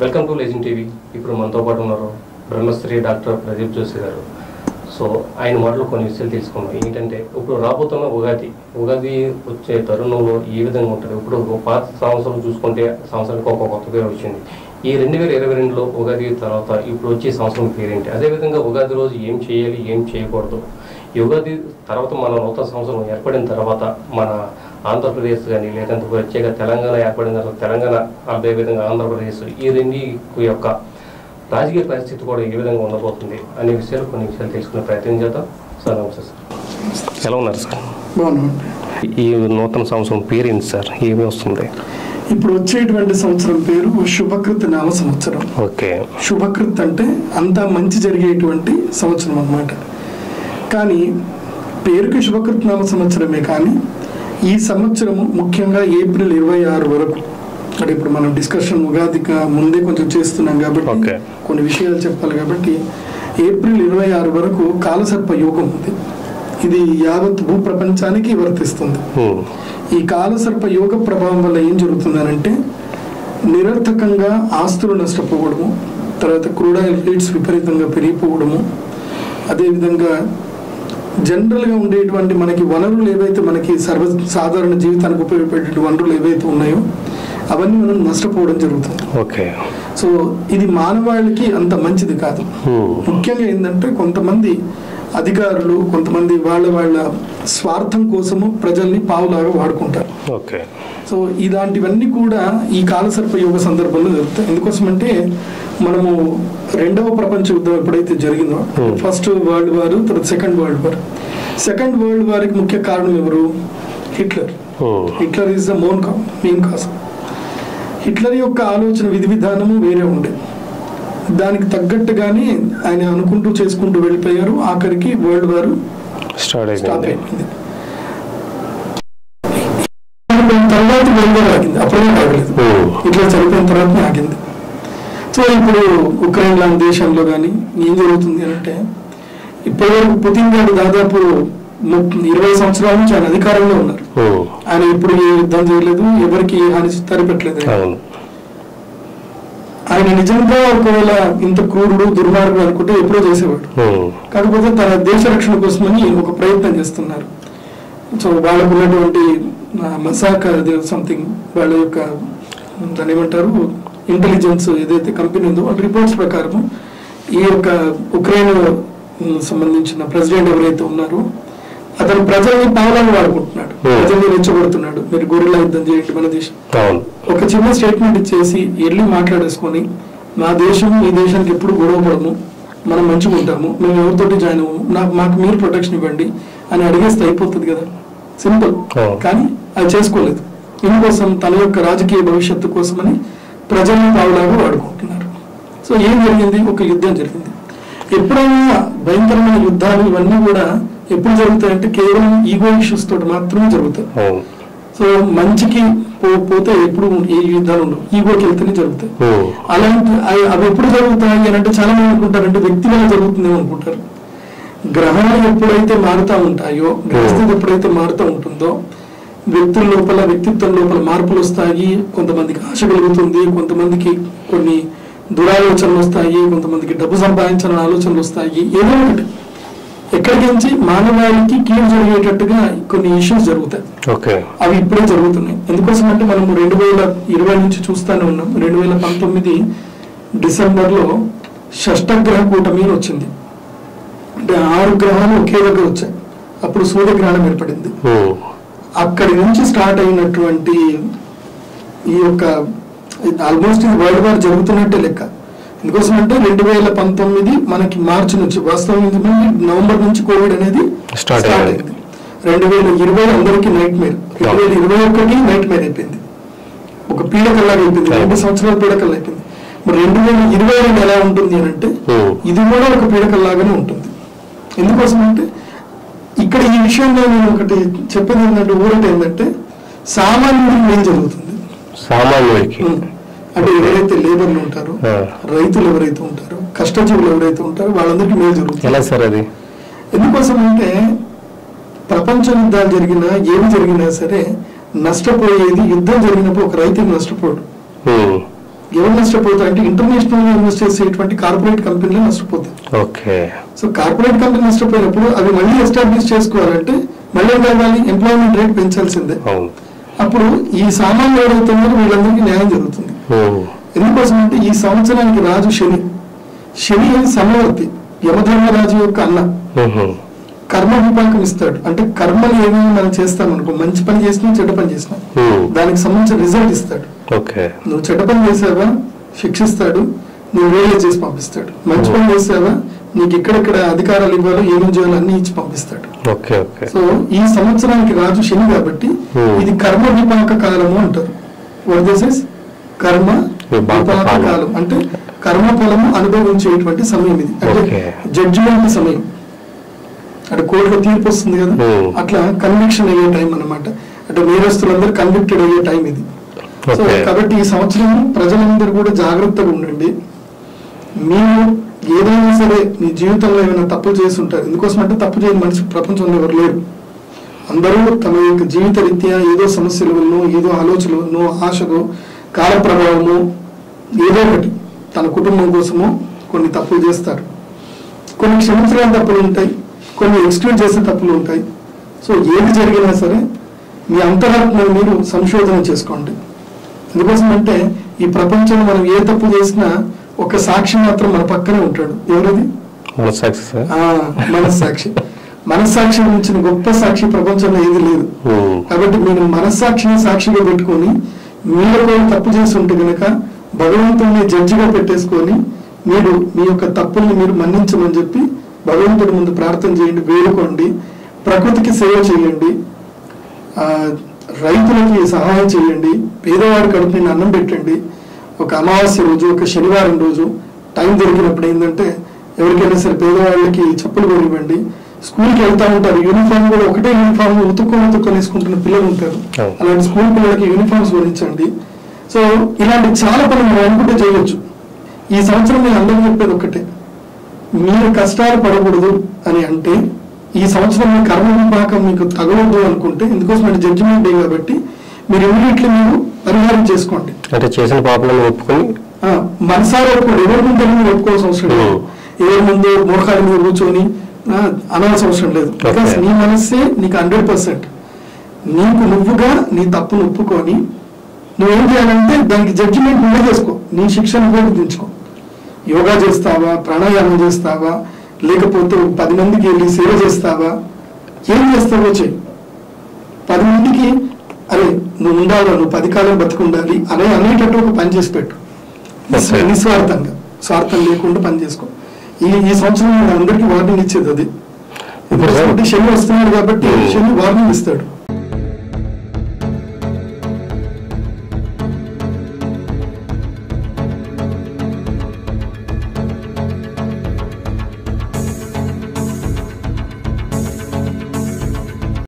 Welcome to legend TV ఇప్పుడు మనతో పాటు ఉన్నారు బ్రహ్మశ్రీ డాక్టర్ ప్రదీప్ జోషి గారు సో ఆయన మాటలు కొన్ని విషయాలు తెలుసుకున్నాం ఏంటంటే ఇప్పుడు రాబోతున్న ఉగాది ఉగాది వచ్చే తరుణంలో ఏ విధంగా ఉంటుంది ఇప్పుడు ఒక పాత సంవత్సరం చూసుకుంటే సంవత్సరానికి ఒక కొత్త పేరు వచ్చింది ఈ రెండు వేల ఇరవై రెండులో ఉగాది తర్వాత ఇప్పుడు వచ్చే సంవత్సరం పేరేంటి అదేవిధంగా ఉగాది రోజు ఏం చేయాలి ఏం చేయకూడదు ఈ ఉగాది తర్వాత మన నూతన సంవత్సరం ఏర్పడిన తర్వాత మన ఆంధ్రప్రదేశ్ కానీ లేదంటే ప్రత్యేక తెలంగాణ ఏర్పడిన తర్వాత తెలంగాణ అదేవిధంగా ఆంధ్రప్రదేశ్ ఈ రెండు యొక్క రాజకీయ పరిస్థితి కూడా ఏ విధంగా ఉండబోతుంది అనే విషయాలు కొన్ని విషయాలు తెలుసుకునే ప్రయత్నం చేద్దాం సార్ నమస్తే సార్ ఎలా ఉన్నారు సార్ బాగున్నామండి ఈ నూతన సంవత్సరం పేరేంటి సార్ ఏమి వస్తుంది ఇప్పుడు వచ్చేటువంటి సంవత్సరం పేరు శుభకృత్ నామ సంవత్సరం ఓకే శుభకృత్ అంటే అంతా మంచి జరిగేటువంటి సంవత్సరం అన్నమాట కానీ పేరుకి శుభకృత్ నామ సంవత్సరమే కానీ ఈ సంవత్సరము ముఖ్యంగా ఏప్రిల్ ఇరవై ఆరు వరకు అంటే ఇప్పుడు మనం డిస్కషన్ ఉగాదిగా ముందే కొంచెం చేస్తున్నాం కాబట్టి Okay. కొన్ని విషయాలు చెప్పాలి కాబట్టి ఏప్రిల్ ఇరవై ఆరు వరకు కాలసర్ప యోగం ఉంది ఇది యావత్ భూ ప్రపంచానికి వర్తిస్తుంది హ్మ్. ఈ కాలసర్ప యోగ ప్రభావం వల్ల ఏం జరుగుతుందనంటే నిరర్థకంగా ఆస్తులు నష్టపోవడము తర్వాత క్రూడాయిల్ రేట్స్ విపరీతంగా పెరిగిపోవడము అదేవిధంగా జనరల్గా ఉండేటువంటి మనకి వనరులు ఏవైతే మనకి సర్వ సాధారణ జీవితానికి ఉపయోగపడే వనరులు ఏవైతే ఉన్నాయో అవన్నీ మనం నష్టపోవడం జరుగుతుంది ఓకే సో ఇది మానవాళికి అంత మంచిది కాదు హ్మ్. ముఖ్యంగా ఏంటంటే కొంతమంది అధికారులు కొంతమంది వాళ్ళ వాళ్ళ స్వార్థం కోసము ప్రజల్ని పావులాగా వాడుకుంటారు ఓకే సో ఇలాంటివన్నీ కూడా ఈ కాలసర్ప యోగ సందర్భంలో జరుగుతాయి ఎందుకోసమంటే మనము రెండవ ప్రపంచ యుద్ధం ఎప్పుడైతే జరిగిందో Hmm. ఫస్ట్ వరల్డ్ వార్ తర్వాత second world war second world వార్కి ముఖ్య కారణం ఎవరు హిట్లర్ హ్మ్. హిట్లర్ ఈజ్ ద మోన్ కా మెయిన్ కాజ్ హిట్లర్ యొక్క ఆలోచన విధి విధానము వేరే ఉండే దానికి తగ్గట్టుగానే ఆయన అనుకుంటూ చేసుకుంటూ వెళ్ళిపోయారు ఆఖరికి వరల్డ్ వార్ స్టార్ట్ స్టాప్ అయిపోయింది అయిపోయింది చనిపోయిన తర్వాత వరల్డ్ వార్ ఆగింది అప్పుడే ఆగలేదు హ్మ్. ఇట్లా చనిపోయిన తర్వాత ఆగింది సో ఇప్పుడు ఉక్రెయిన్ లాంటి దేశంలో కానీ ఏం జరుగుతుంది అంటే ఇప్పటివరకు పుతిన్ గారు దాదాపు ముప్ప- ఇరవై సంవత్సరాల నుంచి ఆయన అధికారంలో ఉన్నారు హ్మ్. ఆయన ఎప్పుడు ఏ యుద్ధం చేయలేదు ఎవరికి ఏ హాని తరిపెట్టలేదు అవును ఆయన నిజంగా ఒకవేళ ఇంత క్రూరుడు దుర్మార్గుడు అనుకుంటే ఎప్పుడో చేసేవాడు హ్మ్. కాకపోతే తన దేశ రక్షణ కోసమని ఒక ప్రయత్నం చేస్తున్నారు సో వాళ్ళకు ఉన్నటువంటి మసాక్ సంథింగ్ వాళ్ళ యొక్క దాని ఏమంటారు ఇంటెలిజెన్స్ ఏదైతే కంపెనీ ఉందో వాళ్ళ రిపోర్ట్స్ ప్రకారం ఈ యొక్క ఉక్రెయిన్ ఉమ్, సంబంధించిన ప్రెసిడెంట్ ఎవరైతే ఉన్నారో అతను ప్రజల్ని పావులను వాడుకుంటున్నాడు Hmm. ప్రజల్ని రెచ్చగొడుతున్నాడు మీరు గొర్రెల యుద్ధం చేయండి మన దేశం అవును ఒక చిన్న స్టేట్మెంట్ ఇచ్చేసి వెళ్ళి మాట్లాడేసుకొని నా దేశం ఈ దేశానికి ఎప్పుడు గొడవపడము మనం మంచిగా ఉంటాము మేము ఎవరితోటి జాయిన్ అవ్వము నాకు మాకు మీరు ప్రొటెక్షన్ ఇవ్వండి అని అడిగేస్తే అయిపోతుంది కదా సింపుల్ అవును. కానీ అది చేసుకోలేదు ఇందుకోసం తన యొక్క రాజకీయ భవిష్యత్తు కోసమని ప్రజల్ని పావులాగా వాడుకుంటున్నారు సో ఏం జరిగింది ఒక యుద్ధం జరిగింది ఎప్పుడైనా భయంకరమైన యుద్ధాలు ఇవన్నీ కూడా ఎప్పుడు జరుగుతాయంటే కేవలం ఈగో ఇష్యూస్ తోటి మాత్రమే జరుగుతాయి అవును సో మంచికి పో- పోతే ఎప్పుడు ఏ యుద్ధాలు ఉండవు ఈగోకి వెళ్తేనే జరుగుతాయి హ్మ్. అలాంటి అవి అవి ఎప్పుడు జరుగుతాయి అని అంటే చాలా మంది అనుకుంటారంటే వ్యక్తి వల్ల జరుగుతుందేమో అనుకుంటారు గ్రహాలు ఎప్పుడైతే మారుతూ ఉంటాయో గ్రహస్థితి ఎప్పుడైతే మారుతూ ఉంటుందో వ్యక్తుల లోపల వ్యక్తిత్వం లోపల మార్పులు వస్తాయి కొంతమందికి ఆశ కలుగుతుంది కొంతమందికి కొన్ని దురాలోచనలు వస్తాయి కొంతమందికి డబ్బు సంపాదించాలని ఆలోచనలు వస్తాయి ఏదో ఒకటి ఎక్కడికి నుంచి మానవాళికి కీడు జరిగేటట్టుగా కొన్ని ఇష్యూస్ జరుగుతాయి ఓకే అవి ఇప్పుడే జరుగుతున్నాయి ఎందుకోసం అంటే మనము రెండు వేల ఇరవై నుంచి చూస్తానే ఉన్నాం రెండు వేల పంతొమ్మిది డిసెంబర్లో షష్టగ్రహ కూటమి అని వచ్చింది అంటే ఆరు గ్రహాలు ఒకే దగ్గర వచ్చాయి అప్పుడు సూర్యగ్రహణం ఏర్పడింది హ్మ్. అక్కడి నుంచి స్టార్ట్ అయినటువంటి ఈ యొక్క ఆల్మోస్ట్ ఇది వరల్డ్ వార్ జరుగుతున్నట్టే లెక్క ఎందుకోసం అంటే రెండు వేల పంతొమ్మిది మనకి మార్చి నుంచి వాస్తవం ఏంటంటే నవంబర్ నుంచి కోవిడ్ అనేది Start అయింది. రెండు వేల ఇరవై అందరికీ నైట్ మేర్ రెండు వేల ఇరవై ఒకటి నైట్ మేర్ అయిపోయింది ఒక పీడకల్లాగా అయిపోయింది రెండు సంవత్సరాల పీడకల్లా అయిపోయింది మరి రెండు వేల ఇరవై రెండు ఎలా ఉంటుంది అని అంటే Hmm. ఇది కూడా ఒక పీడకల్లాగానే ఉంటుంది ఎందుకోసం అంటే ఇక్కడ ఈ విషయంలో నేను ఒకటి చెప్పేది ఏంటంటే ఊరట ఏంటంటే సామాన్యుడికి ఏం జరుగుతుంది సామాన్యుడికి ఉం. అంటే ఎవరైతే లేబర్లు ఉంటారో ఆ. రైతులు ఎవరైతే ఉంటారో కష్టజీవులు ఎవరైతే ఉంటారో వాళ్ళందరికీ మేలు జరుగుతుంది ఎలా సార్ అది ఎందుకోసం అంటే ప్రపంచ యుద్ధాలు జరిగినా ఏమి జరిగినా సరే నష్టపోయేది యుద్ధం జరిగినప్పుడు ఒక రైతు నష్టపోడు హ్మ్. ఎవరు నష్టపోతారు అంటే ఇంటర్నేషనల్ ఇన్వెస్ట్ చేసేటువంటి కార్పొరేట్ కంపెనీలు నష్టపోతాయి ఓకే సో కార్పొరేట్ కంపెనీ నష్టపోయినప్పుడు అవి మళ్ళీ ఎస్టాబ్లిష్ చేసుకోవాలంటే మళ్ళీ ఏం కావాలి ఎంప్లాయ్మెంట్ రేట్ పెంచాల్సిందే అవును అప్పుడు ఈ సామాన్లు ఎవరైతే ఉన్నారో వీళ్ళందరికీ న్యాయం జరుగుతుంది ఉమ్. ఎందుకోసం అంటే ఈ సంవత్సరానికి రాజు శని శని సమవర్తి యమధర్మరాజు యొక్క అన్న ఉహు. కర్మ విపాకం ఇస్తాడు అంటే కర్మలు ఏమైనా మనం చేస్తాం అనుకో మంచి పని చేసినా చెడ్డ పని చేసినా ఉమ్. దానికి సంబంధించిన రిజల్ట్ ఇస్తాడు ఓకే నువ్వు చెడ్డ పని చేసావా శిక్షిస్తాడు నువ్వు వేరే చేసి పంపిస్తాడు మంచి పని చేసావా నీకు ఎక్కడెక్కడ అధికారాలు ఇవ్వాలో ఏమేం చేయాలో అన్ని ఇచ్చి పంపిస్తాడు ఓకే ఓకే సో ఈ సంవత్సరానికి రాజు శని కాబట్టి Hmm. ఇది కర్మ విపాక కాలము అంటారు వాట్ దిస్ ఇస్ కర్మ విపాక విపాక కాలం. కాలం అంటే కర్మ ఫలము అనుభవించేటువంటి సమయం ఇది అంటే Okay. జడ్జిమెంట్ సమయం అంటే కోర్టులో తీర్పు వస్తుంది కదా Hmm. అట్లా కన్విక్షన్ అయ్యే టైం అన్నమాట అంటే నేరస్తులందరూ కన్విక్టెడ్ అయ్యే టైం ఇది సో Okay. కాబట్టి ఈ సంవత్సరం ప్రజలందరూ కూడా జాగ్రత్తగా ఉండండి మీరు ఏదైనా సరే మీ జీవితంలో ఏమైనా తప్పులు చేసి ఉంటారు ఎందుకోసం అంటే తప్పు చేయని మనిషి ప్రపంచంలో ఎవరు లేరు అందరూ తమ యొక్క జీవిత రీత్యా ఏదో సమస్యల వల్ల ఏదో ఆలోచనల వల్ల ఆశలో కాల ప్రభావము ఏదో ఒకటి తన కుటుంబం కోసము కొన్ని తప్పులు చేస్తారు కొన్ని క్షమించలేని తప్పులు ఉంటాయి కొన్ని ఎక్స్క్లూడ్ చేసే తప్పులు ఉంటాయి సో ఏది జరిగినా సరే మీ అంతరాత్మను మీరు సంశోధన చేసుకోండి ఎందుకోసం అంటే ఈ ప్రపంచంలో మనం ఏ తప్పు చేసినా ఒక సాక్షి మాత్రం మన పక్కనే ఉంటాడు ఎవరది మన సక్సెస్ ఆ, మనస్సాక్షి మనస్సాక్షి మించిన గొప్ప సాక్షి ప్రపంచంలో ఏది లేదు కాబట్టి మీరు మనస్సాక్షిని సాక్షిగా పెట్టుకొని మీరు ఒకవేళ తప్పు చేసి ఉంటే గనక భగవంతుడిని జడ్జిగా పెట్టేసుకొని మీరు మీ యొక్క తప్పుల్ని మీరు మన్నించమని చెప్పి భగవంతుడి ముందు ప్రార్థన చేయండి వేడుకోండి ప్రకృతికి సేవ చేయండి ఆ, రైతులకి సహాయం చేయండి పేదవాడి కడుపు నిండా అన్నం పెట్టండి ఒక అమావాస్య రోజు ఒక శనివారం రోజు టైం దొరికినప్పుడు ఏంటంటే ఎవరికైనా సరే పేదవాళ్ళకి చెప్పులు కొనివ్వండి స్కూల్కి వెళ్తా ఉంటారు యూనిఫామ్ కూడా ఒకటే యూనిఫామ్ ఉతుక్కొని ఉతుక్కొని వేసుకుంటున్న పిల్లలు ఉంటారు అవును. అలాంటి స్కూల్ పిల్లలకి యూనిఫామ్స్ కొనించండి సో ఇలాంటి చాలా పనులు మనం అనుకుంటే చేయొచ్చు ఈ సంవత్సరం నేను అందరికీ చెప్పేది ఒకటే మీరు కష్టాలు పడకూడదు అని అంటే ఈ సంవత్సరం మీ కర్మ విపాకం మీకు తగలదు అనుకుంటే ఎందుకోసం అంటే జడ్జిమెంట్ డే కాబట్టి మీరు ఇమీడియట్లీ మీరు పరిహారం చేసుకోండి అంటే చేసిన పాపలను ఒప్పుకొని ఆ, మనసారా ఒప్పుకోండి ఎవరి ముందు మీరు ఒప్పుకోవాల్సిన అవసరం లేదు Hmm. ఎవరి ముందు మోకాల మీద కూర్చొని ఆ, అనాల్సిన అవసరం లేదు బికాస్ Okay. నీ మనస్సే నీకు హండ్రెడ్ పర్సెంట్ నీకు నువ్వుగా నీ తప్పును ఒప్పుకొని నువ్వేం చేయాలంటే దానికి జడ్జిమెంట్ నువ్వే చేసుకో నీ శిక్షను కూడా విధించుకో యోగా చేస్తావా ప్రాణాయామం చేస్తావా లేకపోతే ఒక పది మందికి వెళ్ళి సేవ చేస్తావా ఏం చేస్తావో చెయ్యి పది మందికి అరే నువ్వు ఉండాలి నువ్వు పది కాలం బతుకుండాలి అనే అనేటట్టు ఒక పని చేసి పెట్టు నిస్- Okay. నిస్వార్థంగా స్వార్థం లేకుండా పని చేసుకో ఈ ఈ సంవత్సరం నేను అందరికీ వార్నింగ్ ఇచ్చేది అది ఇప్పుడు ఎందుకంటే శని వస్తున్నాడు కాబట్టి Hmm. శని వార్నింగ్ ఇస్తాడు